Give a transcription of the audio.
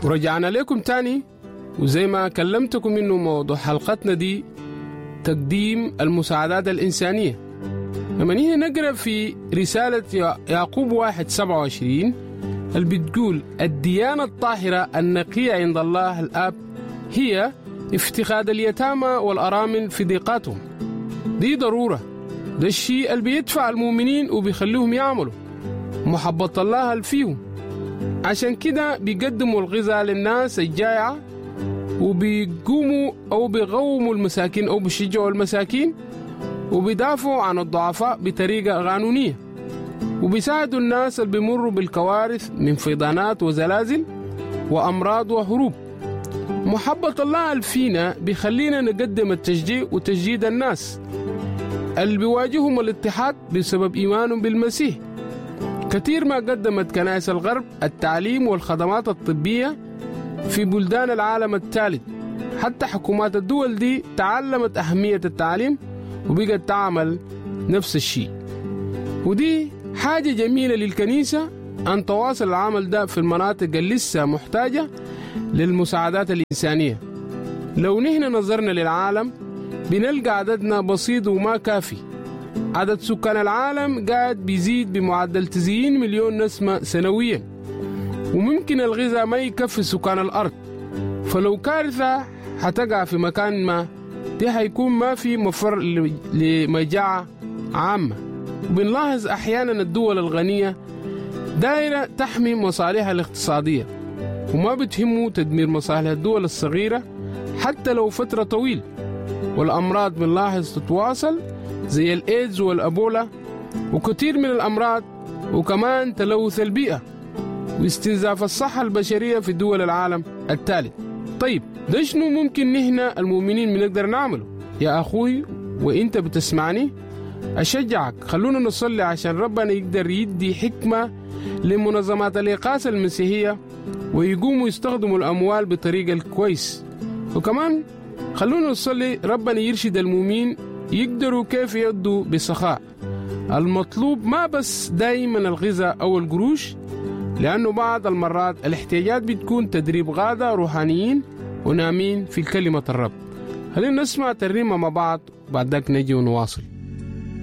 ورجعنا لكم تاني وزي ما كلمتكم انه موضوع حلقتنا دي تقديم المساعدات الإنسانية لما نيجي نقرأ في رسالة يعقوب واحد سبعة وعشرين اللي بتقول الديانة الطاهرة النقية عند الله الآب هي افتقاد اليتامى والأرامل في ضيقاتهم دي ضرورة ده الشيء اللي بيدفع المؤمنين وبيخليهم يعملوا محبة الله اللي فيهم عشان كده بيقدموا الغذاء للناس الجائعة وبيقوموا أو بيقوموا المساكين أو بيشجعوا المساكين وبيدافعوا عن الضعفاء بطريقة قانونية وبيساعدوا الناس اللي بيمروا بالكوارث من فيضانات وزلازل وأمراض وهروب محبة الله الفينا بيخلينا نقدم التشجيع وتجديد الناس اللي بيواجههم الاضطهاد بسبب إيمانهم بالمسيح كثير ما قدمت كنائس الغرب التعليم والخدمات الطبية في بلدان العالم الثالث حتى حكومات الدول دي تعلمت أهمية التعليم وبقت تعمل نفس الشيء ودي حاجة جميلة للكنيسة أن تواصل العمل ده في المناطق اللي لسه محتاجة للمساعدات الإنسانية لو نحن نظرنا للعالم بنلقى عددنا بسيط وما كافي عدد سكان العالم قاعد بيزيد بمعدل 90 مليون نسمة سنويا وممكن الغذاء ما يكفي سكان الأرض فلو كارثة هتقع في مكان ما دي هيكون ما في مفر لمجاعة عامة وبنلاحظ أحيانا الدول الغنية دائرة تحمي مصالحها الاقتصادية وما بتهمه تدمير مصالح الدول الصغيرة حتى لو فترة طويل والأمراض بنلاحظ تتواصل زي الإيدز والأبولا وكثير من الأمراض وكمان تلوث البيئة واستنزاف الصحة البشرية في دول العالم الثالث طيب ده شنو ممكن نحن المؤمنين بنقدر نعمله يا أخوي وإنت بتسمعني أشجعك خلونا نصلي عشان ربنا يقدر يدي حكمة لمنظمات الإقاس المسيحية ويقوموا يستخدموا الأموال بطريقة الكويس وكمان خلونا نصلي ربنا يرشد المؤمنين يقدروا كيف يدوا بسخاء المطلوب ما بس دايما الغذاء أو القروش لأنه بعض المرات الاحتياجات بتكون تدريب غادة روحانيين ونامين في كلمة الرب خلينا نسمع ترنيمة مع بعض بعد ذاك نجي ونواصل